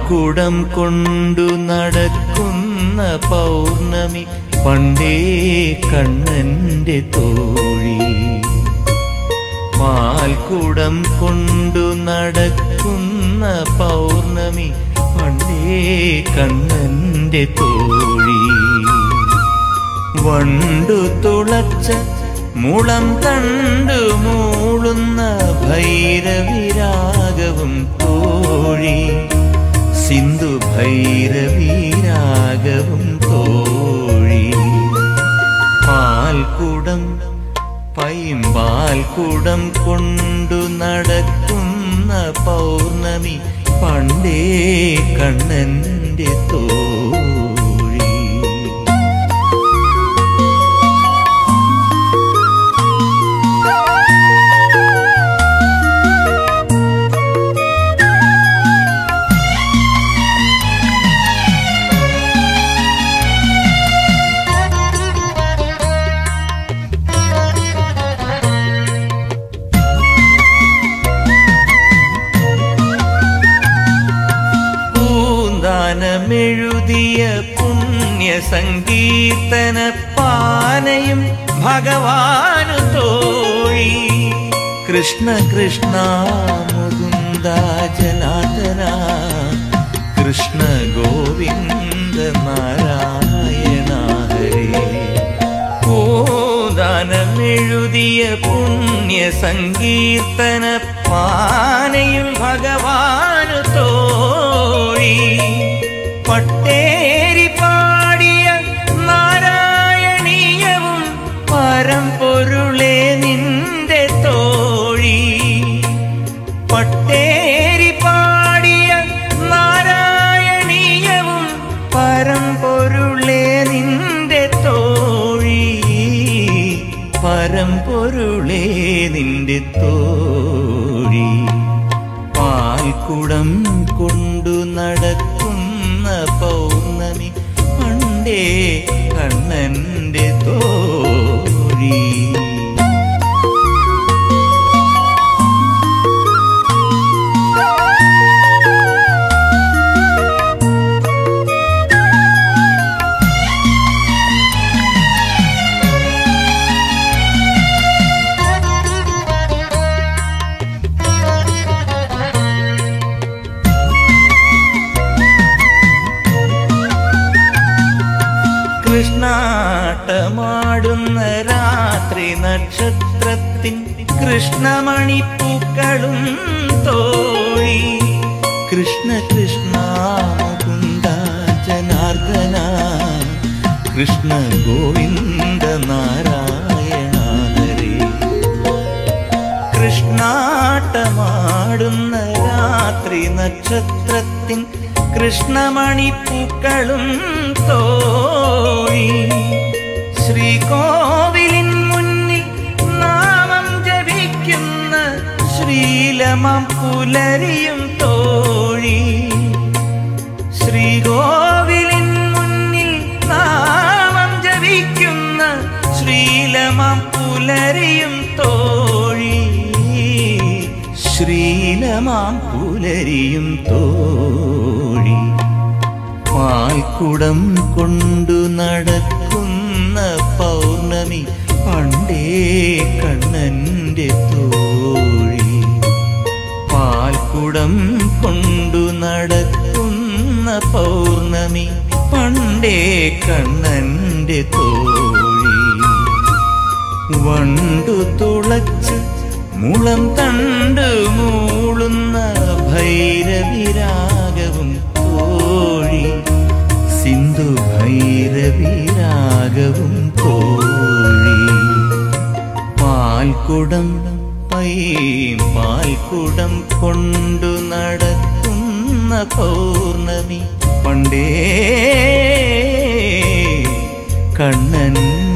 പാൽക്കുടം കൊണ്ടു നടക്കുന്ന പൗർണമി പണ്ടേ കണ്ണന്റെ തോഴി പാൽക്കുടം കൊണ്ടു നടക്കുന്ന പൗർണമി പണ്ടേ കണ്ണന്റെ തോഴി വണ്ടു തുളച്ച മുളം കണ്ടു മൂളുന്ന ഭൈരവിരാഗവും തോഴി സിന്ധു ഭൈരവിരാഗവും തോഴി പാൽക്കുടം പൈമ്പാൽക്കുടം കൊണ്ടു നടക്കുന്ന പൗർണമി പണ്ടേ കണ്ണന്റെ തോഴി പൂന്താനമെഴുതിയ പുണ്യ സങ്കീർത്തന പാനയും ഭഗവാനു തോഴി കൃഷ്ണ കൃഷ്ണ മുകുന്ദ ജനാർദ്ദന കൃഷ്ണ ഗോവിന്ദ നാരായണ ഹരേ പൂദാനമെഴുതിയ പുണ്യ സങ്കീർത്തന പാനയും ഭഗവാനു തോഴി പട്ടേരി പാടിയ നാരായണീയവും പരമ്പൊരുളെ നിന്റെ തോഴി പട്ടേരി പാടിയ നാരായണീയവും പരമ്പൊരുളെ നിന്റെ തോഴി പരമ്പൊരുളെ നിന്റെ തോഴി പാൽക്കുടം കൊണ്ടു നടക്കുന്ന പൗർണമി പണ്ടേ കണ്ണന്റെ തോഴി കൃഷ്ണാട്ടമാടുന്ന രാത്രി നക്ഷത്രത്തിൻ കൃഷ്ണമണിപ്പൂക്കളും തോഴി കൃഷ്ണ കൃഷ്ണ മുകുന്ദ ജനാർദ്ദന കൃഷ്ണ ഗോവിന്ദ നാരായണ ഹരേ കൃഷ്ണാട്ടമാടുന്ന രാത്രി നക്ഷത്രത്തിൻ കൃഷ്ണമണിപ്പൂക്കളും തോഴി ശ്രീകോവിലിൻ മുന്നിൽ നാമം ജപിക്കുന്ന ശ്രീലമം പുലരിയും തോഴി ശ്രീകോവിലിൻ മുന്നിൽ നാമം ജപിക്കുന്ന ശ്രീലമം പുലരിയും തോഴി ശ്രീലമാം പുലരിയും തോഴി പാൽക്കുടം കൊണ്ടു നടക്കുന്ന പൗർണമി പണ്ടേ കണ്ണന്റെ തോഴി പാൽക്കുടം കൊണ്ടു നടക്കുന്ന പൗർണമി പണ്ടേ കണ്ണന്റെ തോഴി വണ്ടു തുളച്ച് മുളം തണ്ട് മൂളുന്ന ഭൈരവിരാഗവും തോഴി സിന്ധു ഭൈരവിരാഗവും തോഴി പാൽക്കുടം പൈ പാൽക്കുടം കൊണ്ടു നടക്കുന്ന പൗർണമി പണ്ടേ കണ്ണൻ